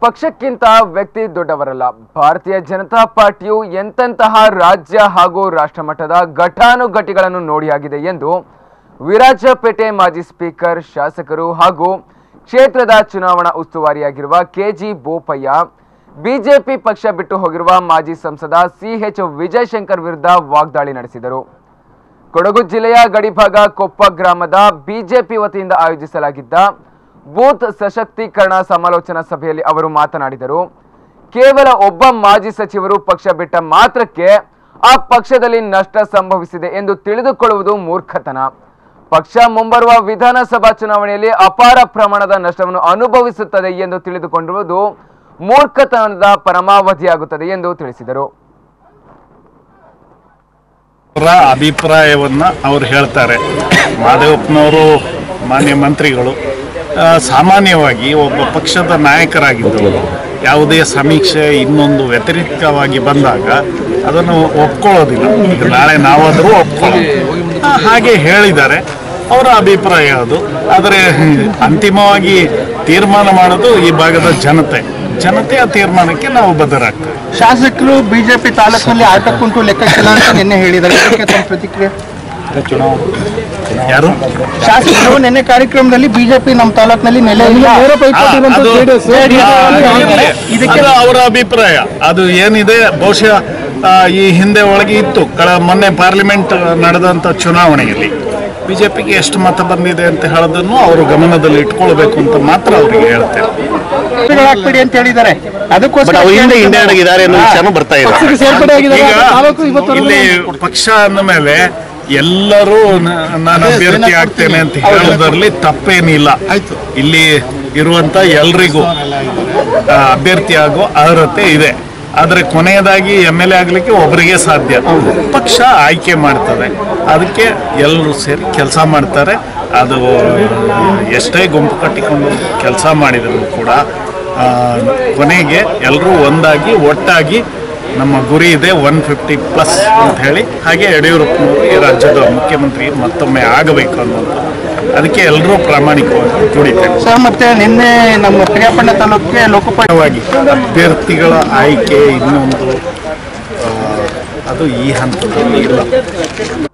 ಪಕ್ಷಕ್ಕಿಂತ ವ್ಯಕ್ತಿ ದೊಡ್ಡವರಲ್ಲ ಭಾರತೀಯ ಜನತಾ ಪಾರ್ಟಿಯು ಎಂತೆಂತಹ ರಾಜ್ಯ ಹಾಗೂ ರಾಷ್ಟ್ರಮಟ್ಟದ ಘಟಾನುಘಟಿಗಳನ್ನು ನೋಡಿಯಾಗಿದೆ ಎಂದು ವಿರಾಜಪೇಟೆ ಮಾಜಿ ಸ್ಪೀಕರ್ ಶಾಸಕರು ಹಾಗೂ ಕ್ಷೇತ್ರದ ಚುನಾವಣಾ ಉಸ್ತುವಾರಿಯಾಗಿರುವ ಕೆಜಿ ಬೋಪಯ್ಯ ಬಿಜೆಪಿ ಪಕ್ಷ ಬಿಟ್ಟು ಹೋಗಿರುವ ಮಾಜಿ ಸಂಸದ ಸಿಎಚ್ ವಿಜಯಶಂಕರ್ ವಿರುದ್ಧ ವಾಗ್ದಾಳಿ ನಡೆಸಿದರು ಕೊಡಗು ಜಿಲ್ಲೆಯ ಗಡಿಭಾಗ ಕೊಪ್ಪ ಗ್ರಾಮದ ಬಿಜೆಪಿ ವತಿಯಿಂದ ಆಯೋಜಿಸಲಾಗಿದ್ದ ಬೂತ್ ಸಶಕ್ತೀಕರಣ ಸಮಾಲೋಚನಾ ಸಭೆಯಲ್ಲಿ ಅವರು ಮಾತನಾಡಿದರು ಕೇವಲ ಒಬ್ಬ ಮಾಜಿ ಸಚಿವರು ಪಕ್ಷ ಬಿಟ್ಟ ಮಾತ್ರಕ್ಕೆ ಆ ಪಕ್ಷದಲ್ಲಿ ನಷ್ಟ ಸಂಭವಿಸಿದೆ ಎಂದು ತಿಳಿದುಕೊಳ್ಳುವುದು ಮೂರ್ಖತನ ಪಕ್ಷ ಮುಂಬರುವ ವಿಧಾನಸಭಾ ಚುನಾವಣೆಯಲ್ಲಿ ಅಪಾರ ಪ್ರಮಾಣದ ನಷ್ಟವನ್ನು ಅನುಭವಿಸುತ್ತದೆ ಎಂದು ತಿಳಿದುಕೊಂಡಿರುವುದು ಮೂರ್ಖತನದ ಪರಮಾವಧಿಯಾಗುತ್ತದೆ ಎಂದು ತಿಳಿಸಿದರು ಅವರ ಅಭಿಪ್ರಾಯವನ್ನ ಅವ್ರು ಹೇಳ್ತಾರೆ ಮಾದೇವಪ್ಪನವರು ಮಾನ್ಯ ಮಂತ್ರಿಗಳು ಆ, ಸಾಮಾನ್ಯವಾಗಿ ಒಬ್ಬ ಪಕ್ಷದ ನಾಯಕರಾಗಿದ್ದರು ಯಾವುದೇ ಸಮೀಕ್ಷೆ ಇನ್ನೊಂದು ವ್ಯತಿರಿಕ್ತವಾಗಿ ಬಂದಾಗ ಅದನ್ನು ಒಪ್ಕೊಳ್ಳೋದಿಲ್ಲ ಈಗ ನಾಳೆ ನಾವಾದರೂ ಒಪ್ಕೊಳ್ಳೋದು ಆ, ಹಾಗೆ ಹೇಳಿದ್ದಾರೆ ಅವರ ಅಭಿಪ್ರಾಯ ಅದು ಆದರೆ ಅಂತಿಮವಾಗಿ ತೀರ್ಮಾನ ಮಾಡೋದು ಈ ಭಾಗದ ಜನತೆ ಜನತೆಯ ತೀರ್ಮಾನಕ್ಕೆ ನಾವು ಬದ್ಧರಾಗ್ತೇವೆ ಶಾಸಕರು ಬಿಜೆಪಿ ತಾಲೂಕಿನಲ್ಲಿ ಆಟಕ್ಕುಂಟು ಲೆಕ್ಕಕ್ಕಿಲ್ಲ ಅಂತ ನಿನ್ನೆ ಹೇಳಿದ್ದಾರೆ ಇದಕ್ಕೆ ತಮ್ಮ ಪ್ರತಿಕ್ರಿಯೆ ಯಾರು ಶಾಸಕರು ನಿನ್ನೆ ಕಾರ್ಯಕ್ರಮದಲ್ಲಿ ಬಿಜೆಪಿ ನಮ್ಮ ತಾಲೂಕಿನಲ್ಲಿ ನೆಲೆ ಇಲ್ಲ ಆ, ಅದು- ಹೇಳಿದ್ದಾರೆ. ಇದಕ್ಕೆ ಅದು ಅವರ ಅಭಿಪ್ರಾಯ ಅದು ಏನಿದೆ ಬಹುಶಃ ಆ, ಈ ಹಿಂದೆ ಒಳಗೆ ಇತ್ತು ಕಳ ಮೊನ್ನೆ ಪಾರ್ಲಿಮೆಂಟ್ ನಡೆದಂತ ಚುನಾವಣೆಯಲ್ಲಿ ಬಿಜೆಪಿಗೆ ಎಷ್ಟು ಮತ ಬಂದಿದೆ ಅಂತ ಹೇಳೋದನ್ನು ಅವರು ಗಮನದಲ್ಲಿ ಇಟ್ಕೊಳ್ಬೇಕು ಅಂತ ಮಾತ್ರ ಅವರಿಗೆ ಹೇಳ್ತೇನೆ ಹಾಕ್ಬಿಡಿ ಅಂತ ಹೇಳಿದ್ದಾರೆ ಅದಕ್ಕೋಸ್ಕರ ಅವ್ರ ಹಿಂದೆ ಹಿಂದೆ ಅಡಗಿದ್ದಾರೆ ಅನ್ನೋ ವಿಚಾರನೂ ಬರ್ತಾ ಇದೆ ಪಕ್ಷಕ್ಕೆ ಸೇರ್ಪಡೆ ಆಗಿದ್ದಾರೆ ಈಗ ತಾಲೂಕು ಇವತ್ತವರೆಗೂ ಇಲ್ಲಿ ಪಕ್ಷ ಅಂದ ಮೇಲೆ ಎಲ್ಲರೂ ನ- ನಾನು ಅಭ್ಯರ್ಥಿ ಆಗ್ತೇನೆ ಅಂತ ಹೇಳೋದ್ರಲ್ಲಿ ತಪ್ಪೇನಿಲ್ಲ ಇಲ್ಲಿ ಇರುವಂತ ಎಲ್ರಿಗೂ ಆ, ಅಭ್ಯರ್ಥಿ ಆಗೋ ಅರ್ಹತೆ ಇದೆ ಆದರೆ ಕೊನೆಯದಾಗಿ ಎಮ್ ಎಲ್ ಎ ಆಗಲಿಕ್ಕೆ ಒಬ್ಬರಿಗೆ ಸಾಧ್ಯ ಪಕ್ಷ ಆಯ್ಕೆ ಮಾಡ್ತದೆ ಅದಕ್ಕೆ ಎಲ್ಲರೂ ಸೇರಿ ಕೆಲಸ ಮಾಡ್ತಾರೆ ಅದು ಎಷ್ಟೇ ಗುಂಪು ಕಟ್ಟಿಕೊಂಡು ಕೆಲಸ ಮಾಡಿದ್ರು ಕೂಡ ಆ, ಕೊನೆಗೆ ಎಲ್ಲರೂ ಒಂದಾಗಿ ಒಟ್ಟಾಗಿ ನಮ್ಮ ಗುರಿ ಇದೆ ಒನ್ ಫಿಫ್ಟಿ ಪ್ಲಸ್ ಅಂತ ಹೇಳಿ ಹಾಗೆ ಯಡಿಯೂರಪ್ಪನವರು ಈ ರಾಜ್ಯದ ಮುಖ್ಯಮಂತ್ರಿ ಮತ್ತೊಮ್ಮೆ ಆಗಬೇಕು ಅನ್ನೋದು ಅದಕ್ಕೆ ಎಲ್ಲರೂ ಪ್ರಾಮಾಣಿಕವಾಗಿ ದುಡಿತೇವೆ ಸರ್ ಮತ್ತೆ ನಿನ್ನೆ ನಮ್ಮ ಪ್ರಿಯಾಪಣ್ಣ ತಾಲೂಕಿಗೆ ಲೋಕೋಪಯೋಗಿ ಮುಖ್ಯವಾಗಿ ಅಭ್ಯರ್ಥಿಗಳ ಆಯ್ಕೆ ಇನ್ನೊಂದು ಆ, ಅದು ಈ ಹಂತದಲ್ಲಿ ಇಲ್ಲ